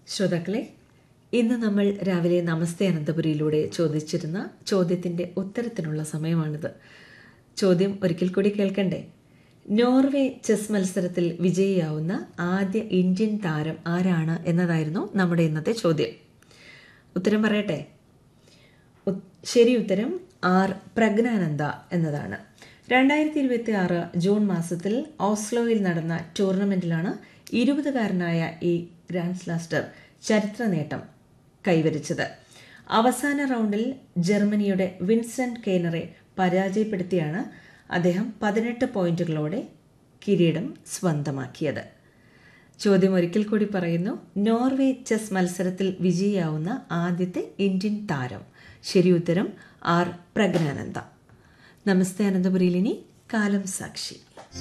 ശ്രോതാക്കളെ ഇന്ന് നമ്മൾ രാവിലെ നമസ്തേ അനന്തപുരിയിലൂടെ ചോദിച്ചിരുന്ന ചോദ്യത്തിന്റെ ഉത്തരത്തിനുള്ള സമയമാണിത് ചോദ്യം ഒരിക്കൽ കൂടി കേൾക്കണ്ടേ നോർവേ ചെസ് മത്സരത്തിൽ വിജയിയാവുന്ന ആദ്യ ഇന്ത്യൻ താരം ആരാണ് എന്നതായിരുന്നു നമ്മുടെ ഇന്നത്തെ ചോദ്യം ഉത്തരം പറയട്ടെ ഉത്- ശരി ഉത്തരം ആർ പ്രജ്ഞാനന്ദ എന്നതാണ് രണ്ടായിരത്തി ഇരുപത്തി ആറ് ജൂൺ മാസത്തിൽ ഓസ്ലോയിൽ നടന്ന ടൂർണമെന്റിലാണ് ഇരുപതുകാരനായ ഈ ഗ്രാൻഡ് സ്ലാസ്റ്റർ ചരിത്ര നേട്ടം കൈവരിച്ചത് അവസാന റൗണ്ടിൽ ജർമ്മനിയുടെ വിൻസെന്റ് കെയ്നറെ പരാജയപ്പെടുത്തിയാണ് അദ്ദേഹം പതിനെട്ട് പോയിന്റുകളോടെ കിരീടം സ്വന്തമാക്കിയത് ചോദ്യം ഒരിക്കൽ കൂടി പറയുന്നു നോർവേ ചെസ് മത്സരത്തിൽ വിജയിയാവുന്ന ആദ്യത്തെ ഇന്ത്യൻ താരം ശരി ഉത്തരം ആർ പ്രജ്ഞാനന്ദ നമസ്തേ അനന്തപുരിയിൽ ഇനി കാലം സാക്ഷി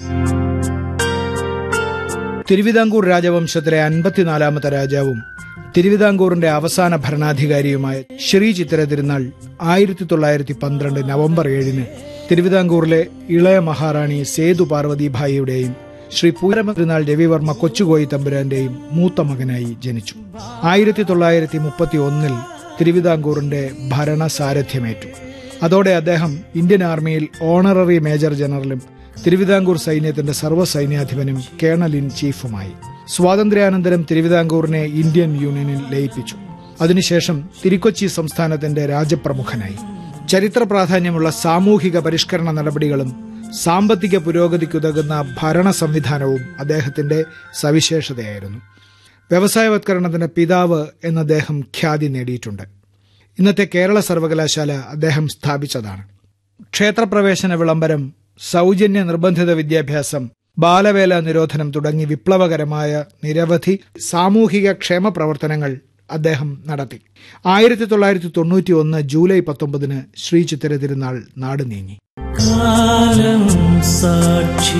തിരുവിതാംകൂർ രാജവംശത്തിലെ അൻപത്തിനാലാമത്തെ രാജാവും തിരുവിതാംകൂറിന്റെ അവസാന ഭരണാധികാരിയുമായ ശ്രീ ചിത്തിര തിരുനാൾ ആയിരത്തി തൊള്ളായിരത്തി പന്ത്രണ്ട് നവംബർ ഏഴിന് തിരുവിതാംകൂറിലെ ഇളയ മഹാറാണി സേതു പാർവതിഭായിയുടെയും ശ്രീ പൂരമ തിരുനാൾ രവിവർമ്മ കൊച്ചുകോയി തമ്പുരാന്റെയും മൂത്ത മകനായി ജനിച്ചു ആയിരത്തി തൊള്ളായിരത്തി മുപ്പത്തി ഒന്നിൽ തിരുവിതാംകൂറിന്റെ ഭരണസാരഥ്യമേറ്റു അതോടെ അദ്ദേഹം ഇന്ത്യൻ ആർമിയിൽ ഓണററി മേജർ ജനറലും തിരുവിതാംകൂർ സൈന്യത്തിന്റെ സർവ്വസൈന്യാധിപനും കേണൽ ഇൻ ചീഫുമായി സ്വാതന്ത്ര്യാനന്തരം തിരുവിതാംകൂറിനെ ഇന്ത്യൻ യൂണിയനിൽ ലയിപ്പിച്ചു അതിനുശേഷം തിരുക്കൊച്ചി സംസ്ഥാനത്തിന്റെ രാജപ്രമുഖനായി ചരിത്ര പ്രാധാന്യമുള്ള സാമൂഹിക പരിഷ്കരണ നടപടികളും സാമ്പത്തിക പുരോഗതിക്കുതകുന്ന ഭരണ സംവിധാനവും അദ്ദേഹത്തിന്റെ സവിശേഷതയായിരുന്നു വ്യവസായവത്കരണത്തിന്റെ പിതാവ് എന്ന അദ്ദേഹം ഖ്യാതി നേടിയിട്ടുണ്ട് ഇന്നത്തെ കേരള സർവകലാശാല അദ്ദേഹം സ്ഥാപിച്ചതാണ് ക്ഷേത്രപ്രവേശന വിളംബരം സൗജന്യ നിർബന്ധിത വിദ്യാഭ്യാസം ബാലവേല നിരോധനം തുടങ്ങി വിപ്ലവകരമായ നിരവധി സാമൂഹിക ക്ഷേമ പ്രവർത്തനങ്ങൾ അദ്ദേഹം നടത്തി ആയിരത്തി തൊള്ളായിരത്തി തൊണ്ണൂറ്റി ഒന്ന് ജൂലൈ പത്തൊമ്പതിന് ശ്രീ ചിത്തിര തിരുനാൾ നാട് നീങ്ങി കാലം സാക്ഷി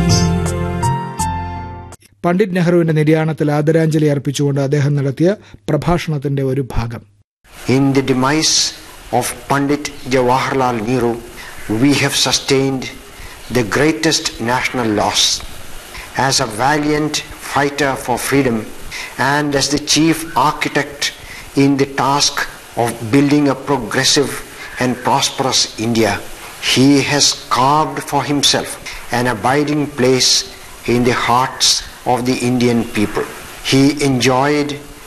പണ്ഡിറ്റ് നെഹ്റുവിന്റെ നിര്യാണത്തിൽ ആദരാഞ്ജലി അർപ്പിച്ചുകൊണ്ട് അദ്ദേഹം നടത്തിയ പ്രഭാഷണത്തിന്റെ ഒരു ഭാഗം In the demise of Pandit Jawaharlal Nehru, we have sustained the greatest national loss. As a valiant fighter for freedom and as the chief architect in the task of building a progressive and prosperous India, he has carved for himself an abiding place in the hearts of the Indian people. He enjoyed